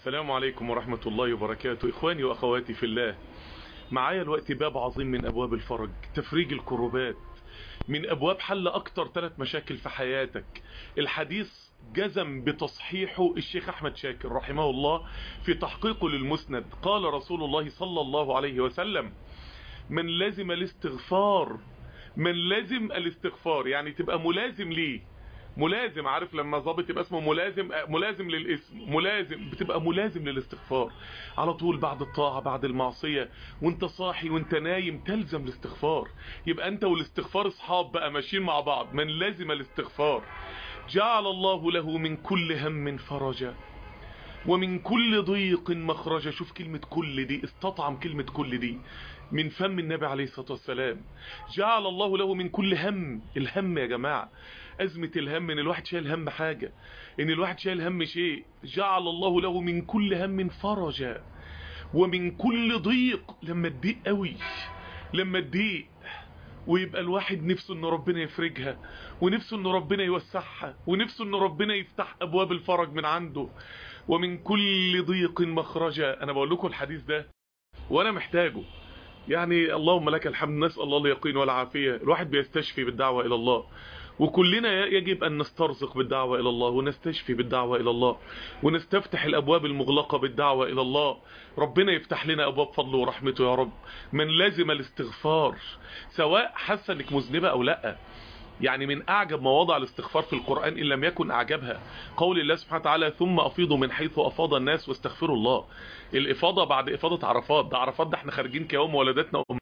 السلام عليكم ورحمة الله وبركاته إخواني وأخواتي في الله معايا الوقت باب عظيم من أبواب الفرج تفريج الكروبات من أبواب حل أكتر ثلاث مشاكل في حياتك الحديث جزم بتصحيحه الشيخ أحمد شاكر رحمه الله في تحقيقه للمسند قال رسول الله صلى الله عليه وسلم من لازم الاستغفار من لازم الاستغفار يعني تبقى ملازم ليه ملازم عارف لما ظابط يبقى اسمه ملازم ملازم للاسم ملازم بتبقى ملازم للاستغفار على طول بعد الطاعة بعد المعصية وانت صاحي وانت نايم تلزم الاستغفار يبقى انت والاستغفار اصحاب بقى ماشيين مع بعض من لازم الاستغفار جعل الله له من كل هم فرجا ومن كل ضيق مخرجا شوف كلمة كل دي استطعم كلمة كل دي من فم النبي عليه الصلاة والسلام جعل الله له من كل هم الهم يا جماعة أزمة الهم ان الواحد شايل هم حاجة ان الواحد شايل هم شيء جعل الله له من كل هم فرجا ومن كل ضيق لما تضيق قوي لما تضيق ويبقى الواحد نفسه ان ربنا يفرجها ونفسه ان ربنا يوسعها ونفسه ان ربنا يفتح ابواب الفرج من عنده ومن كل ضيق مخرجا انا بقول لكم الحديث ده وانا محتاجه يعني اللهم لك الحمد نسأل الله اليقين والعافية الواحد بيستشفي بالدعوة الى الله وكلنا يجب أن نسترزق بالدعوة إلى الله ونستشفي بالدعوة إلى الله ونستفتح الأبواب المغلقة بالدعوة إلى الله ربنا يفتح لنا أبواب فضله ورحمته يا رب من لازم الاستغفار سواء حاسة أنك مذنبة أو لأ يعني من أعجب مواضع الاستغفار في القرآن إن لم يكن أعجبها قول الله سبحانه وتعالى ثم أفيضوا من حيث أفاض الناس واستغفروا الله الإفاضة بعد إفاضة عرفات ده عرفات ده احنا خارجين كيوم ولدتنا أم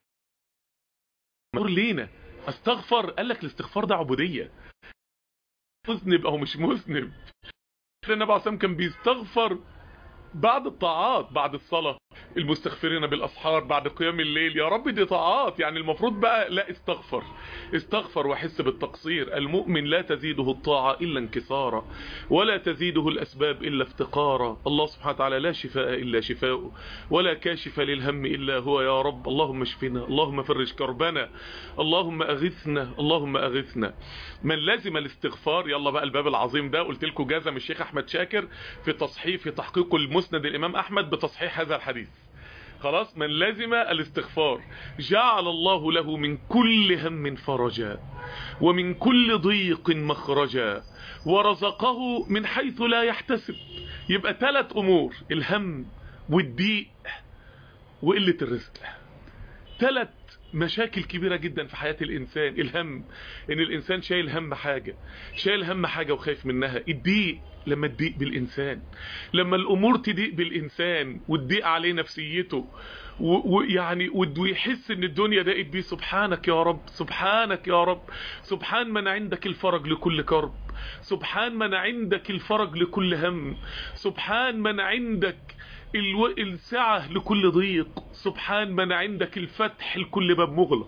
نور لينا استغفر قال لك الاستغفار ده عبودية مذنب او مش مذنب النبي عليه كان بيستغفر بعد الطاعات بعد الصلاة المستغفرين بالأسحار بعد قيام الليل يا رب دي طاعات يعني المفروض بقى لا استغفر استغفر وحس بالتقصير المؤمن لا تزيده الطاعة إلا انكسارا ولا تزيده الأسباب إلا افتقارا الله سبحانه وتعالى لا شفاء إلا شفاء ولا كاشف للهم إلا هو يا رب اللهم اشفنا اللهم فرج كربنا اللهم أغثنا اللهم أغثنا من لازم الاستغفار يلا بقى الباب العظيم ده قلت لكم جزم الشيخ أحمد شاكر في تصحيح في تحقيق المسند الإمام أحمد بتصحيح هذا الحديث خلاص من لازم الاستغفار جعل الله له من كل هم فرجا ومن كل ضيق مخرجا ورزقه من حيث لا يحتسب يبقى ثلاث امور الهم والضيق وقلة الرزق ثلاث مشاكل كبيرة جدا في حياة الإنسان الهم إن الإنسان شايل هم حاجة شايل هم حاجة وخايف منها الضيق لما تضيق بالإنسان لما الأمور تضيق بالإنسان وتضيق عليه نفسيته ويعني ويحس ان الدنيا ضاقت بيه سبحانك يا رب سبحانك يا رب سبحان من عندك الفرج لكل كرب سبحان من عندك الفرج لكل هم سبحان من عندك الو... السعة لكل ضيق سبحان من عندك الفتح لكل باب مغلق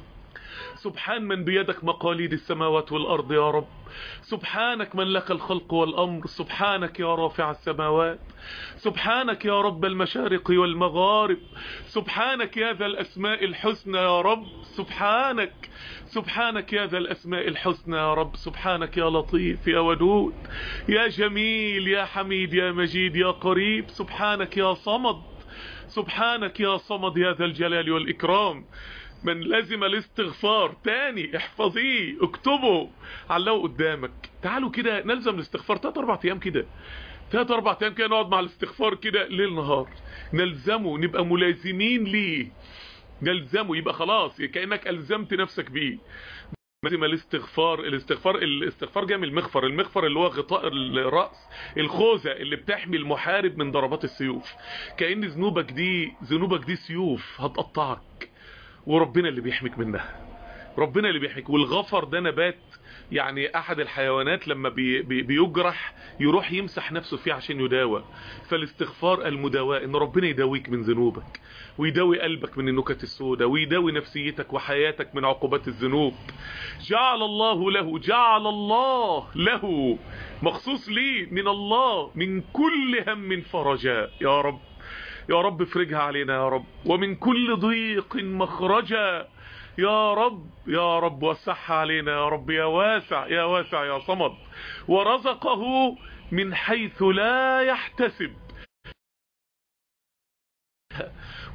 سبحان من بيدك مقاليد السماوات والأرض يا رب سبحانك من لك الخلق والأمر سبحانك يا رافع السماوات سبحانك يا رب المشارق والمغارب سبحانك يا ذا الأسماء الحسنى يا رب سبحانك سبحانك يا ذا الأسماء الحسنى يا رب سبحانك يا لطيف يا ودود يا جميل يا حميد يا مجيد يا قريب سبحانك يا صمد سبحانك يا صمد يا ذا الجلال والإكرام من لازم الاستغفار تاني احفظيه اكتبه علقه قدامك تعالوا كده نلزم الاستغفار 3 4 ايام كده 3 4 ايام كده نقعد مع الاستغفار كده ليل نهار نلزمه نبقى ملازمين ليه نلزمه يبقى خلاص كأنك ألزمت نفسك بيه لازم الاستغفار الاستغفار الاستغفار جاي من المغفر المغفر اللي هو غطاء الرأس الخوذة اللي بتحمي المحارب من ضربات السيوف كأن ذنوبك دي ذنوبك دي سيوف هتقطعك وربنا اللي بيحميك منها ربنا اللي بيحميك والغفر ده نبات يعني احد الحيوانات لما بي بي بيجرح يروح يمسح نفسه فيه عشان يداوى فالاستغفار المداواة ان ربنا يداويك من ذنوبك ويداوي قلبك من النكت السوداء ويداوي نفسيتك وحياتك من عقوبات الذنوب جعل الله له جعل الله له مخصوص ليه من الله من كل هم فرجا يا رب يا رب افرجها علينا يا رب ومن كل ضيق مخرجا يا رب يا رب وسعها علينا يا رب يا واسع يا واسع يا صمد ورزقه من حيث لا يحتسب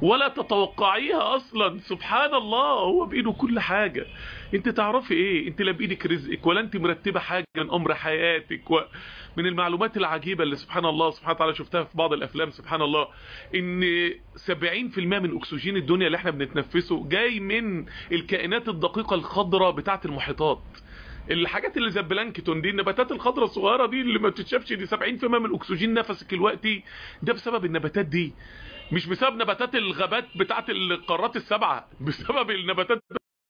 ولا تتوقعيها اصلا سبحان الله هو بايده كل حاجة انت تعرفي ايه انت لا بايدك رزقك ولا انت مرتبة حاجة من امر حياتك و... من المعلومات العجيبة اللي سبحان الله سبحانه وتعالى شفتها في بعض الافلام سبحان الله ان 70% من اكسجين الدنيا اللي احنا بنتنفسه جاي من الكائنات الدقيقة الخضراء بتاعة المحيطات الحاجات اللي زي البلانكتون دي النباتات الخضراء الصغيره دي اللي ما بتتشافش دي 70% من اكسجين نفسك الوقتي ده بسبب النباتات دي مش بسبب نباتات الغابات بتاعت القارات السبعه بسبب النباتات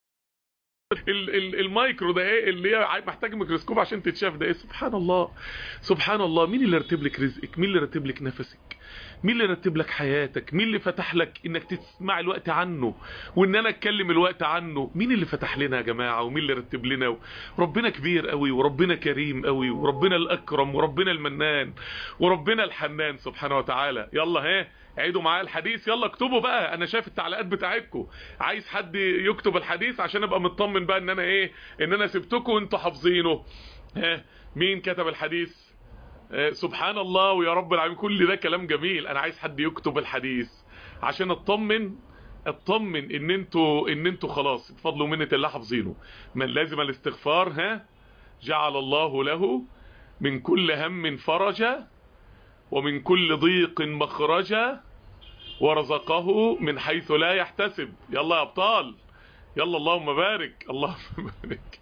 ال ال المايكرو ده ايه اللي هي محتاج ميكروسكوب عشان تتشاف ده ايه سبحان الله سبحان الله مين اللي رتب لك رزقك مين اللي رتب لك نفسك مين اللي رتب لك حياتك مين اللي فتح لك انك تسمع الوقت عنه وان انا اتكلم الوقت عنه مين اللي فتح لنا يا جماعة ومين اللي رتب لنا ربنا كبير قوي وربنا كريم قوي وربنا الاكرم وربنا المنان وربنا الحنان سبحانه وتعالى يلا ها عيدوا معايا الحديث يلا اكتبوا بقى انا شايف التعليقات بتاعتكم عايز حد يكتب الحديث عشان ابقى مطمن بقى ان انا ايه ان انا سبتكم وانتوا حافظينه ها مين كتب الحديث سبحان الله ويا رب العالمين كل ده كلام جميل انا عايز حد يكتب الحديث عشان اطمن اطمن ان انتوا ان انتوا خلاص بفضل ومنه الله حافظينه من لازم الاستغفار ها جعل الله له من كل هم فرجا ومن كل ضيق مخرجا ورزقه من حيث لا يحتسب يلا يا ابطال يلا اللهم بارك اللهم بارك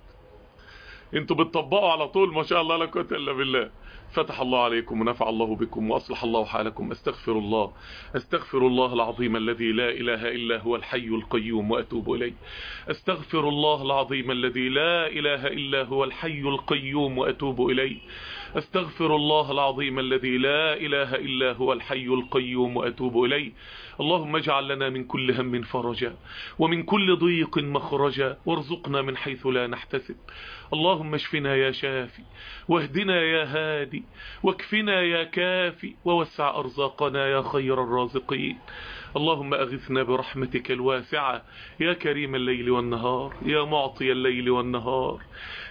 انتوا بتطبقوا على طول ما شاء الله لا قوه الا بالله فتح الله عليكم ونفع الله بكم وأصلح الله حالكم استغفر الله استغفر الله العظيم الذي لا إله إلا هو الحي القيوم وأتوب إليه استغفر الله العظيم الذي لا إله إلا هو الحي القيوم وأتوب إليه استغفر الله العظيم الذي لا إله إلا هو الحي القيوم وأتوب إليه اللهم اجعل لنا من كل هم فرجا ومن كل ضيق مخرجا وارزقنا من حيث لا نحتسب اللهم اشفنا يا شافي واهدنا يا هادي واكفنا يا كافي ووسع أرزاقنا يا خير الرازقين اللهم أغثنا برحمتك الواسعة يا كريم الليل والنهار يا معطي الليل والنهار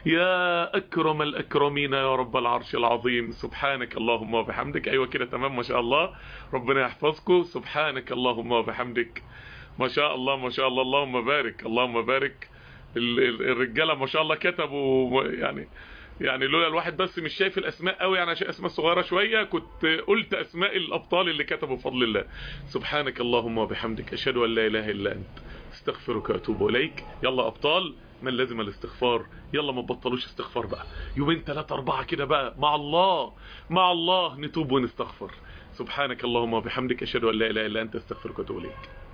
يا أكرم الأكرمين يا رب العرش العظيم سبحانك اللهم وبحمدك أيوة كده تمام ما شاء الله ربنا يحفظكم سبحانك اللهم وبحمدك ما شاء الله ما شاء الله اللهم بارك اللهم بارك الرجالة ما شاء الله كتبوا يعني يعني لولا الواحد بس مش شايف الاسماء قوي يعني عشان اسماء صغيره شويه كنت قلت اسماء الابطال اللي كتبوا بفضل الله سبحانك اللهم وبحمدك اشهد ان لا اله الا انت استغفرك واتوب اليك يلا ابطال من لازم الاستغفار يلا ما تبطلوش استغفار بقى يومين ثلاثة أربعة كده بقى مع الله مع الله نتوب ونستغفر سبحانك اللهم وبحمدك أشهد أن لا إله إلا أنت استغفرك واتوب إليك